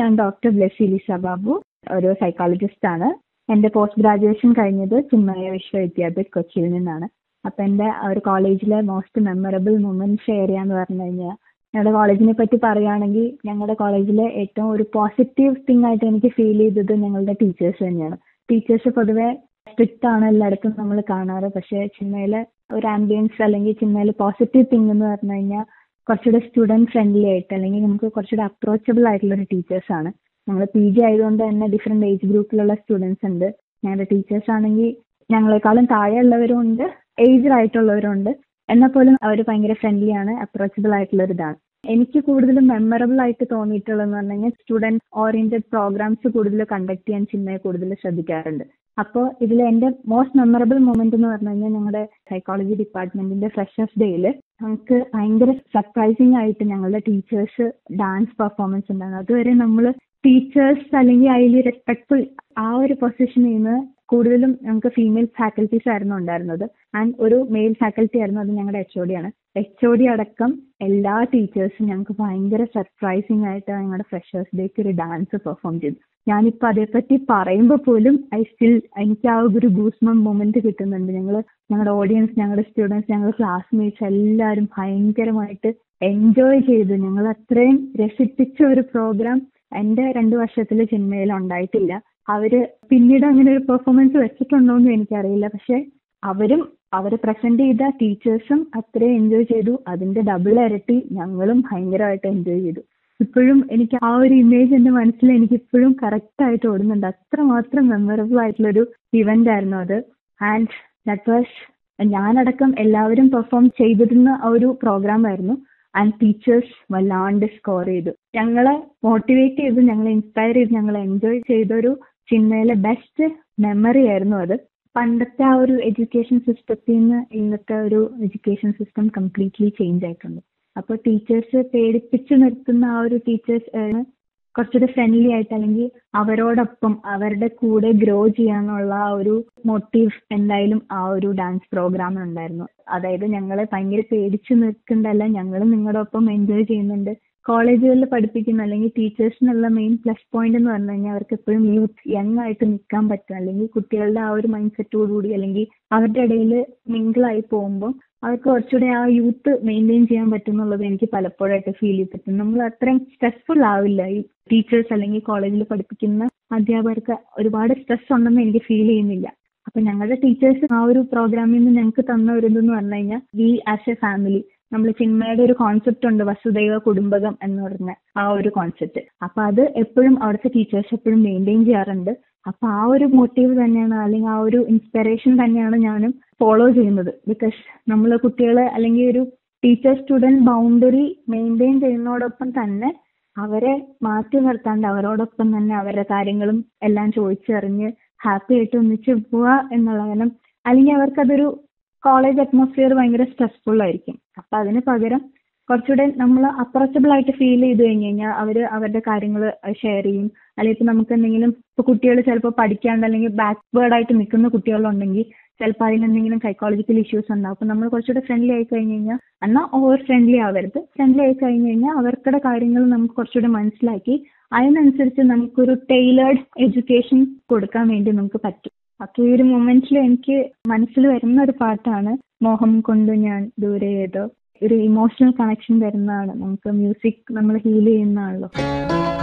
ഞാൻ doctor Blessy Lisa Babu ഒരു psychologist ആണ് എൻ്റെ പോസ്റ്റ് ഗ്രാജുവേഷൻ കഴിഞ്ഞത് ചിന്മയ വിശ്വവിദ്യാപീഠ് കൊച്ചിയിൽ നിന്നാണ് അപ്പം എൻ്റെ ഒരു കോളേജിലെ മോസ്റ്റ് മെമ്മറബിൾ മൊമെന്റ് ഷെയർ ചെയ്യാന്ന് പറഞ്ഞു കഴിഞ്ഞാൽ ഞങ്ങളുടെ കോളേജിനെ പറ്റി പറയുകയാണെങ്കിൽ ഞങ്ങളുടെ കോളേജിലെ ഏറ്റവും ഒരു പോസിറ്റീവ് തിങ് ആയിട്ട് എനിക്ക് ഫീൽ ചെയ്തത് ഞങ്ങളുടെ ടീച്ചേഴ്സ് തന്നെയാണ് ടീച്ചേഴ്സ് പൊതുവെ സ്ട്രിക്റ്റ് ആണ് എല്ലായിടത്തും നമ്മൾ കാണാറ് പക്ഷേ ചിന്മയിലെ ഒരു ആംബിയൻസ് അല്ലെങ്കിൽ ചിന്മയിൽ പോസിറ്റീവ് തിങ് എന്ന് പറഞ്ഞു കഴിഞ്ഞാൽ കുറച്ചുകൂടെ സ്റ്റുഡൻറ് ഫ്രണ്ട്ലി ആയിട്ട് അല്ലെങ്കിൽ നമുക്ക് കുറച്ചുകൂടെ അപ്രോച്ചബിൾ ആയിട്ടുള്ള ഒരു ടീച്ചേഴ്സ് ആണ് നമ്മൾ പി ജി ആയതുകൊണ്ട് തന്നെ ഡിഫറെൻറ്റ് ഏജ് ഗ്രൂപ്പിലുള്ള സ്റ്റുഡൻസ് ഉണ്ട് ഞങ്ങളുടെ ടീച്ചേഴ്സ് ആണെങ്കിൽ ഞങ്ങളെക്കാളും താഴെയുള്ളവരും ഉണ്ട് ഏജ്ഡ് ആയിട്ടുള്ളവരും ഉണ്ട് എന്നാൽ പോലും അവർ ഭയങ്കര ഫ്രണ്ട്ലി ആണ് അപ്രോച്ചബിൾ ആയിട്ടുള്ള ഒരു ഇതാണ് എനിക്ക് കൂടുതലും മെമ്മറബിൾ ആയിട്ട് തോന്നിയിട്ടുള്ളതെന്ന് പറഞ്ഞു കഴിഞ്ഞാൽ സ്റ്റുഡൻറ് ഓറിയന്റഡ് പ്രോഗ്രാംസ് കൂടുതൽ കണ്ടക്ട് ചെയ്യാൻ ചിന്മയെ കൂടുതൽ ശ്രദ്ധിക്കാറുണ്ട് അപ്പോൾ ഇതിൽ എൻ്റെ മോസ്റ്റ് മെമ്മറബിൾ മൊമെന്റ് എന്ന് പറഞ്ഞു കഴിഞ്ഞാൽ ഞങ്ങളുടെ സൈക്കോളജി ഡിപ്പാർട്ട്മെന്റിന്റെ ഫ്രഷേഴ്സ് ഡേയിൽ നമുക്ക് ഭയങ്കര സർപ്രൈസിങ് ആയിട്ട് ഞങ്ങളുടെ ടീച്ചേഴ്സ് ഡാൻസ് പെർഫോമൻസ് ഉണ്ടായിരുന്നു അതുവരെ നമ്മൾ ടീച്ചേഴ്സ് അല്ലെങ്കിൽ ഹൈലി റെസ്പെക്ട്ഫുൾ ആ ഒരു പൊസിഷനിൽ നിന്ന് കൂടുതലും നമുക്ക് ഫീമെയിൽ ഫാക്കൽറ്റീസ് ആയിരുന്നു ഉണ്ടായിരുന്നത് ആൻഡ് ഒരു മെയിൽ ഫാക്കൽറ്റി ആയിരുന്നു അത് ഞങ്ങളുടെ എച്ച് ഒ ഡി ആണ് എച്ച് ഒ ഡി അടക്കം എല്ലാ ടീച്ചേഴ്സും ഞങ്ങൾക്ക് ഭയങ്കര സർപ്രൈസിങ് ആയിട്ട് ഞങ്ങളുടെ ഫ്രഷേഴ്സ് ഡേക്ക് ഒരു ഡാൻസ് പെർഫോം ചെയ്തു ഞാനിപ്പോൾ അതേപ്പറ്റി പറയുമ്പോൾ പോലും ഐ സ്റ്റിൽ എനിക്ക് ആ ഒരു ഗൂസ്മം മൊമെന്റ് കിട്ടുന്നുണ്ട് ഞങ്ങൾ ഞങ്ങളുടെ ഓഡിയൻസ് ഞങ്ങളുടെ സ്റ്റുഡൻസ് ഞങ്ങളുടെ ക്ലാസ്മേറ്റ്സ് എല്ലാവരും ഭയങ്കരമായിട്ട് എൻജോയ് ചെയ്തു ഞങ്ങൾ അത്രയും രസിപ്പിച്ച ഒരു പ്രോഗ്രാം എൻ്റെ രണ്ട് വർഷത്തിൽ ചിന്മയിൽ ഉണ്ടായിട്ടില്ല അവര് പിന്നീട് അങ്ങനെ ഒരു പെർഫോമൻസ് വെച്ചിട്ടുണ്ടോ എന്ന് എനിക്കറിയില്ല പക്ഷെ അവരും അവരെ പ്രസന്റ് ചെയ്ത ടീച്ചേഴ്സും അത്രയും എൻജോയ് ചെയ്തു അതിന്റെ ഡബിൾ ഇരട്ടി ഞങ്ങളും ഭയങ്കരമായിട്ട് എൻജോയ് ചെയ്തു ഇപ്പോഴും എനിക്ക് ആ ഒരു ഇമേജ് എന്റെ മനസ്സിൽ എനിക്ക് ഇപ്പോഴും കറക്റ്റ് ആയിട്ട് ഓടുന്നുണ്ട് അത്രമാത്രം മെമ്മറബിൾ ആയിട്ടുള്ളൊരു ഇവന്റ് ആയിരുന്നു അത് ആൻഡ് ദാറ്റ് വാസ് ഞാനടക്കം എല്ലാവരും പെർഫോം ചെയ്തിരുന്ന ഒരു പ്രോഗ്രാം ആയിരുന്നു ആൻഡ് ടീച്ചേഴ്സ് വല്ലാണ്ട് സ്കോർ ചെയ്തു ഞങ്ങളെ മോട്ടിവേറ്റ് ചെയ്ത് ഞങ്ങളെ ഇൻസ്പയർ ചെയ്ത് ഞങ്ങൾ എൻജോയ് ചെയ്തൊരു ചിന്മയിലെ ബെസ്റ്റ് മെമ്മറി ആയിരുന്നു അത് പണ്ടത്തെ ആ ഒരു എഡ്യൂക്കേഷൻ സിസ്റ്റത്തിൽ നിന്ന് ഇന്നത്തെ ഒരു എഡ്യൂക്കേഷൻ സിസ്റ്റം കംപ്ലീറ്റ്ലി ചേഞ്ച് ആയിട്ടുണ്ട് അപ്പോൾ ടീച്ചേഴ്സ് പേടിപ്പിച്ചു നിർത്തുന്ന ആ ഒരു ടീച്ചേഴ്സ് കുറച്ചുകൂടെ ഫ്രണ്ട്ലി ആയിട്ട് അല്ലെങ്കിൽ അവരോടൊപ്പം അവരുടെ കൂടെ ഗ്രോ ചെയ്യാനുള്ള ആ ഒരു മോട്ടീവ് എന്തായാലും ആ ഒരു ഡാൻസ് പ്രോഗ്രാം ഉണ്ടായിരുന്നു അതായത് ഞങ്ങളെ ഭയങ്കര പേടിച്ചു നിൽക്കണ്ടല്ല ഞങ്ങൾ നിങ്ങളുടെ ഒപ്പം എൻജോയ് ചെയ്യുന്നുണ്ട് കോളേജുകളിൽ പഠിപ്പിക്കുന്ന അല്ലെങ്കിൽ ടീച്ചേഴ്സിനുള്ള മെയിൻ പ്ലസ് പോയിന്റ് എന്ന് പറഞ്ഞു കഴിഞ്ഞാൽ അവർക്ക് എപ്പോഴും യൂത്ത് യങ് ആയിട്ട് നിൽക്കാൻ പറ്റും അല്ലെങ്കിൽ കുട്ടികളുടെ ആ ഒരു മൈൻഡ് സെറ്റോടുകൂടി അല്ലെങ്കിൽ അവരുടെ ഇടയിൽ മിങ്കിളായി പോകുമ്പോൾ അവർക്ക് കുറച്ചുകൂടെ ആ യൂത്ത് മെയിൻറ്റെയിൻ ചെയ്യാൻ പറ്റും എന്നുള്ളത് എനിക്ക് പലപ്പോഴായിട്ട് ഫീൽ ചെയ്തിട്ടുണ്ട് നമ്മൾ അത്രയും സ്ട്രെസ്ഫുൾ ആവില്ല ഈ ടീച്ചേഴ്സ് അല്ലെങ്കിൽ കോളേജിൽ പഠിപ്പിക്കുന്ന അധ്യാപകർക്ക് ഒരുപാട് സ്ട്രെസ് ഉണ്ടെന്ന് എനിക്ക് ഫീൽ ചെയ്യുന്നില്ല അപ്പൊ ഞങ്ങളുടെ ടീച്ചേഴ്സ് ആ ഒരു പ്രോഗ്രാമിൽ നിന്ന് ഞങ്ങൾക്ക് തന്ന ഒരു ഇതെന്ന് പറഞ്ഞു കഴിഞ്ഞാൽ വി ആസ് എ ഫാമിലി നമ്മൾ ചിന്മയുടെ ഒരു കോൺസെപ്റ്റ് ഉണ്ട് വസുദൈവ കുടുംബകം എന്ന് പറഞ്ഞ ആ ഒരു കോൺസെപ്റ്റ് അപ്പൊ അത് എപ്പോഴും അവിടുത്തെ ടീച്ചേഴ്സ് എപ്പോഴും മെയിൻറ്റെയിൻ ചെയ്യാറുണ്ട് അപ്പൊ ആ ഒരു മോട്ടീവ് തന്നെയാണ് അല്ലെങ്കിൽ ആ ഒരു ഇൻസ്പിറേഷൻ തന്നെയാണ് ഞാനും ഫോളോ ചെയ്യുന്നത് ബിക്കോസ് നമ്മൾ കുട്ടികളെ അല്ലെങ്കിൽ ഒരു ടീച്ചർ സ്റ്റുഡന്റ് ബൗണ്ടറി മെയിൻറ്റെയിൻ ചെയ്യുന്നതോടൊപ്പം തന്നെ അവരെ മാറ്റി നിർത്താണ്ട് അവരോടൊപ്പം തന്നെ അവരുടെ കാര്യങ്ങളും എല്ലാം ചോദിച്ചറിഞ്ഞ് ഹാപ്പി ആയിട്ട് ഒന്നിച്ച് പോവുക എന്നുള്ള കാരണം അല്ലെങ്കിൽ അവർക്കതൊരു കോളേജ് അറ്റ്മോസ്ഫിയർ ഭയങ്കര സ്ട്രെസ്ഫുൾ ആയിരിക്കും അപ്പൊ അതിന് പകരം കുറച്ചുകൂടെ നമ്മൾ അപ്രോച്ചബിൾ ആയിട്ട് ഫീൽ ചെയ്ത് കഴിഞ്ഞ് കഴിഞ്ഞാൽ അവർ അവരുടെ കാര്യങ്ങൾ ഷെയർ ചെയ്യും അല്ലെങ്കിൽ ഇപ്പൊ നമുക്ക് എന്തെങ്കിലും ഇപ്പൊ കുട്ടികൾ ചിലപ്പോൾ പഠിക്കാണ്ട് അല്ലെങ്കിൽ ബാക്ക്വേർഡ് ആയിട്ട് നിൽക്കുന്ന കുട്ടികളുണ്ടെങ്കിൽ ചിലപ്പോൾ അതിനെന്തെങ്കിലും സൈക്കോളജിക്കൽ ഇഷ്യൂസ് ഉണ്ടാവും അപ്പൊ നമ്മൾ കുറച്ചുകൂടെ ഫ്രണ്ട്ലി ആയി കഴിഞ്ഞ് കഴിഞ്ഞാൽ എന്നാൽ ഓവർ ഫ്രണ്ട്ലി ആവരുത് ഫ്രണ്ട്ലി ആയി കഴിഞ്ഞ് കഴിഞ്ഞാൽ അവർക്കുടെ കാര്യങ്ങൾ നമുക്ക് കുറച്ചുകൂടെ മനസ്സിലാക്കി അതിനനുസരിച്ച് നമുക്കൊരു ടൈലേർഡ് എഡ്യൂക്കേഷൻ കൊടുക്കാൻ വേണ്ടി നമുക്ക് പറ്റും അപ്പൊ ഈ ഒരു മൊമെന്റിൽ എനിക്ക് മനസ്സിൽ വരുന്ന ഒരു പാട്ടാണ് മോഹം കൊണ്ട് ഞാൻ ദൂരെ ഏതോ ഒരു ഇമോഷണൽ കണക്ഷൻ വരുന്നതാണ് നമുക്ക് മ്യൂസിക് നമ്മൾ ഹീൽ ചെയ്യുന്നതാണല്ലോ